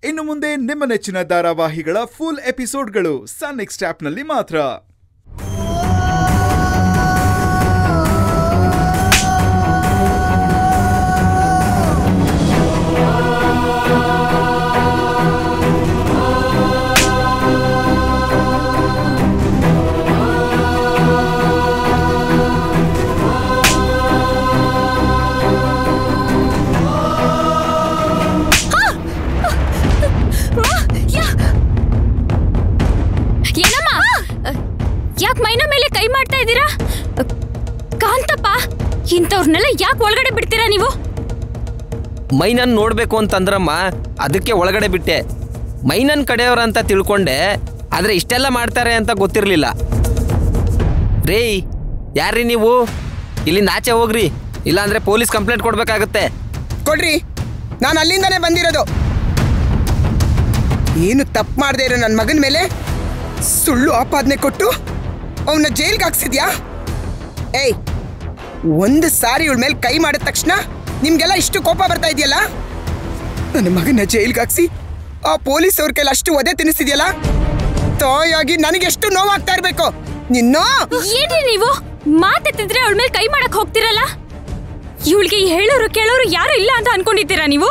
ಇನ್ನು ಮುಂದೆ ನಿಮ್ಮ ನೆಚ್ಚಿನ ಧಾರಾವಾಹಿಗಳ ಫುಲ್ ಎಪಿಸೋಡ್ಗಳು ಸನ್ ನೆಕ್ಸ್ಟ್ ಆಪ್ನಲ್ಲಿ ಮಾತ್ರ ಏನಮ್ಮ ಯಾಕೆ ಮೈನ ಮೇಲೆ ಕೈ ಮಾಡ್ತಾ ಇದ್ದೀರಾ ಕಾಂತಪ್ಪ ಇಂಥವ್ರನ್ನೆಲ್ಲ ಯಾಕೆ ಒಳಗಡೆ ಬಿಡ್ತೀರಾ ನೀವು ಮೈನನ್ ನೋಡ್ಬೇಕು ಅಂತಂದ್ರಮ್ಮ ಅದಕ್ಕೆ ಒಳಗಡೆ ಬಿಟ್ಟೆ ಮೈನನ್ ಕಡೆಯವ್ರಂತ ತಿಳ್ಕೊಂಡೆ ಆದ್ರೆ ಇಷ್ಟೆಲ್ಲ ಮಾಡ್ತಾರೆ ಅಂತ ಗೊತ್ತಿರಲಿಲ್ಲ ರೇ ಯಾರ್ರಿ ನೀವು ಇಲ್ಲಿಂದ ಆಚೆ ಹೋಗ್ರಿ ಇಲ್ಲಾಂದ್ರೆ ಪೊಲೀಸ್ ಕಂಪ್ಲೇಂಟ್ ಕೊಡ್ಬೇಕಾಗತ್ತೆ ಕೊಡ್ರಿ ನಾನು ಅಲ್ಲಿಂದಾನೇ ಬಂದಿರೋದು ಏನು ತಪ್ಪು ಮಾಡದೇ ಇರೋ ನನ್ನ ಮಗನ ಮೇಲೆ ಸುಳ್ಳು ಆಪಾದನೆ ಕೊಟ್ಟು ಅವನ್ನ ಜೈಲ್ಗೆ ಹಾಕ್ಸಿದ್ಯಾ ಏಯ್ ಒಂದು ಸಾರಿ ಇವಳ ಮೇಲೆ ಕೈ ಮಾಡಿದ ತಕ್ಷಣ ನಿಮ್ಗೆಲ್ಲ ಇಷ್ಟು ಕೋಪ ಬರ್ತಾ ಇದೆಯಲ್ಲ ನನ್ನ ಮಗನ ಜೈಲ್ಗೆ ಹಾಕ್ಸಿ ಆ ಪೊಲೀಸ್ ಅವ್ರ ಕೈಲಿ ಅಷ್ಟು ಒದೆ ತಿನ್ನಿಸಿದ್ಯಲ್ಲ ತಾಯಾಗಿ ನನಗೆ ಎಷ್ಟು ನೋವಾಗ್ತಾ ಇರ್ಬೇಕು ನಿನ್ನ ಏನ್ರಿ ನೀವು ಮಾತೆತ್ತಿದ್ರೆ ಅವಳ ಮೇಲೆ ಕೈ ಮಾಡಕ್ ಹೋಗ್ತಿರಲ್ಲ ಇವಳಿಗೆ ಹೇಳೋರು ಕೇಳೋರು ಯಾರು ಇಲ್ಲ ಅಂತ ಅನ್ಕೊಂಡಿದ್ದೀರಾ ನೀವು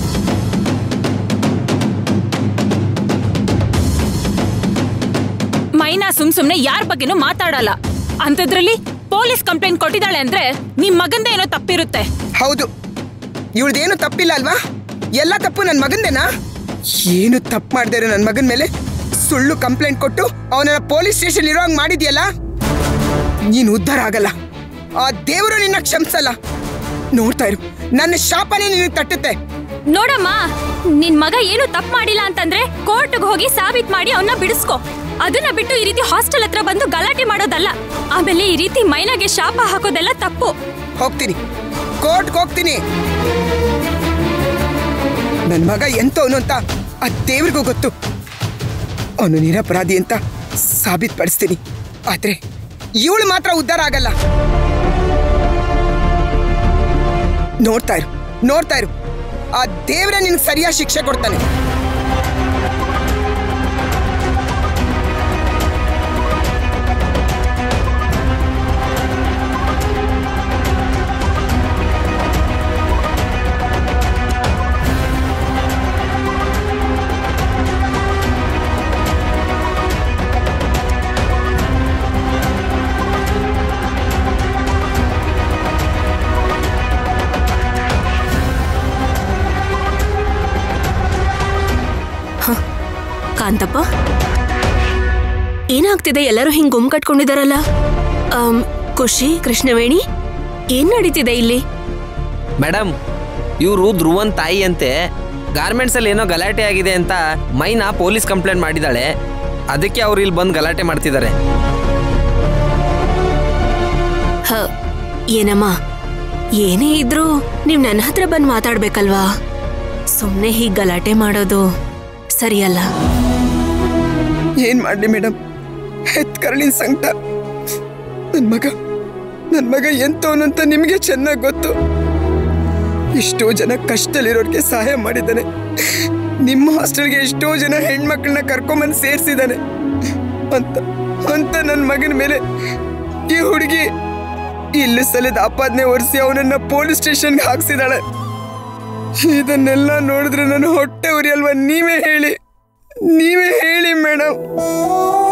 ಮೈನಾ ಸುಮ್ ಸುಮ್ನೆ ಯಾರ ಬಗ್ಗೆನೂ ಮಾತಾಡಲ್ಲ ಅಂಥದ್ರಲ್ಲಿ ಪೊಲೀಸ್ ಕಂಪ್ಲೇಂಟ್ ಕೊಟ್ಟಿದ್ದಾಳೆ ಅಂದ್ರೆ ನಿಮ್ ಮಗಂದ ಏನೋ ತಪ್ಪಿರುತ್ತೆ ಹೌದು ಇವಳ್ದೇನು ತಪ್ಪಿಲ್ಲ ಅಲ್ವಾ ಎಲ್ಲ ತಪ್ಪು ನನ್ನ ಮಗಂದೇನಾ ಏನು ತಪ್ಪು ಮಾಡ್ದೇ ಇರೋ ನನ್ನ ಮಗನ ಮೇಲೆ ಸುಳ್ಳು ಕಂಪ್ಲೇಂಟ್ ಕೊಟ್ಟು ಅವನನ್ನ ಪೊಲೀಸ್ ಸ್ಟೇಷನ್ ಇರೋ ಹಂಗೆ ಮಾಡಿದ್ಯಲ್ಲ ನೀನು ಉದ್ಧಾರ ಆಗಲ್ಲ ಆ ದೇವರು ನಿನ್ನ ಕ್ಷಮಿಸಲ್ಲ ನೋಡ್ತಾ ಇರು ನನ್ನ ಶಾಪನೇ ನಿನಗೆ ತಟ್ಟುತ್ತೆ ನೋಡಮ್ಮ ನಿನ್ ಮಗ ಏನು ತಪ್ಪು ಮಾಡಿಲ್ಲ ಅಂತಂದ್ರೆ ಕೋರ್ಟ್ಗೆ ಹೋಗಿ ಸಾಬೀತ್ ಮಾಡಿ ಅವನ್ನ ಬಿಡಿಸ್ಕೊ ಅದನ್ನ ಬಿಟ್ಟು ಈ ರೀತಿ ಹಾಸ್ಟೆಲ್ ಹತ್ರ ಬಂದು ಗಲಾಟೆ ಮಾಡೋದಲ್ಲ ಆಮೇಲೆ ಈ ರೀತಿ ಮೈನಾಗೆ ಶಾಪ ಹಾಕೋದೆಲ್ಲ ತಪ್ಪು ಹೋಗ್ತೀನಿ ಕೋರ್ಟ್ಗೆ ಹೋಗ್ತೀನಿ ನನ್ನ ಮಗ ಎಂತವನು ಅಂತ ಆ ದೇವ್ರಿಗೂ ಗೊತ್ತು ಅವನು ನಿರಪರಾಧಿ ಅಂತ ಸಾಬೀತ್ಪಡಿಸ್ತೀನಿ ಆದ್ರೆ ಇವಳು ಮಾತ್ರ ಉದ್ಧಾರ ಆಗಲ್ಲ ನೋಡ್ತಾ ಇರು ನೋಡ್ತಾ ಇರು ಆ ದೇವ್ರೆ ನಿನ್ಗೆ ಸರಿಯಾದ ಶಿಕ್ಷೆ ಕೊಡ್ತಾನೆ ಕಾಂತಪ್ಪ ಏನಾಗ್ತಿದೆ ಎಲ್ಲರೂ ಹಿಂಗ್ ಗುಮ್ ಕಟ್ಕೊಂಡಿದಾರಲ್ಲ ಆಮ್, ಖುಷಿ ಕೃಷ್ಣವೇಣಿ ಏನ್ ನಡೀತಿದೆ ಇಲ್ಲಿ ಮೇಡಮ್ ಇವರು ಧ್ರುವನ್ ತಾಯಿ ಅಂತೆ ಗಾರ್ಮೆಂಟ್ಸ್ ಅಲ್ಲಿ ಏನೋ ಗಲಾಟೆ ಆಗಿದೆ ಅಂತ ಮೈನಾ ಪೊಲೀಸ್ ಕಂಪ್ಲೇಂಟ್ ಮಾಡಿದಾಳೆ ಅದಕ್ಕೆ ಅವ್ರು ಇಲ್ಲಿ ಬಂದು ಗಲಾಟೆ ಮಾಡ್ತಿದ್ದಾರೆ ಹ ಏನಮ್ಮ ಏನೇ ಇದ್ರೂ ನೀವ್ ನನ್ನ ಹತ್ರ ಬಂದ್ ಮಾತಾಡ್ಬೇಕಲ್ವಾ ಸುಮ್ನೆ ಹೀಗ್ ಗಲಾಟೆ ಮಾಡೋದು ಸರಿಯಲ್ಲ ಏನ್ ಮಾಡ್ಲಿ ಮೇಡಮ್ ಹೆತ್ ಕರಳಿನ ಸಂಕಟ ನನ್ ಮಗ ನನ್ ಮಗ ಎಂತವನು ಅಂತ ನಿಮಗೆ ಚೆನ್ನಾಗಿ ಗೊತ್ತು ಎಷ್ಟೋ ಜನ ಕಷ್ಟದಲ್ಲಿರೋರ್ಗೆ ಸಹಾಯ ಮಾಡಿದ್ದಾನೆ ನಿಮ್ಮ ಹಾಸ್ಟೆಲ್ಗೆ ಎಷ್ಟೋ ಜನ ಹೆಣ್ಮಕ್ಳನ್ನ ಕರ್ಕೊಂಬಂದು ಸೇರಿಸಿದ್ದಾನೆ ಅಂತ ಅಂತ ನನ್ನ ಮಗನ ಮೇಲೆ ಈ ಹುಡುಗಿ ಇಲ್ಲಿ ಸಲದ ಆಪಾದನೆ ಒರೆಸಿ ಅವನನ್ನ ಪೊಲೀಸ್ ಸ್ಟೇಷನ್ಗೆ ಹಾಕ್ಸಿದಾಳೆ ಇದನ್ನೆಲ್ಲ ನೋಡಿದ್ರೆ ನನ್ನ ಹೊಟ್ಟೆ ಉರಿಯಲ್ವಾ ನೀವೇ ಹೇಳಿ ನೀವೇ ಹೇಳಿ ಮೇಡಮ್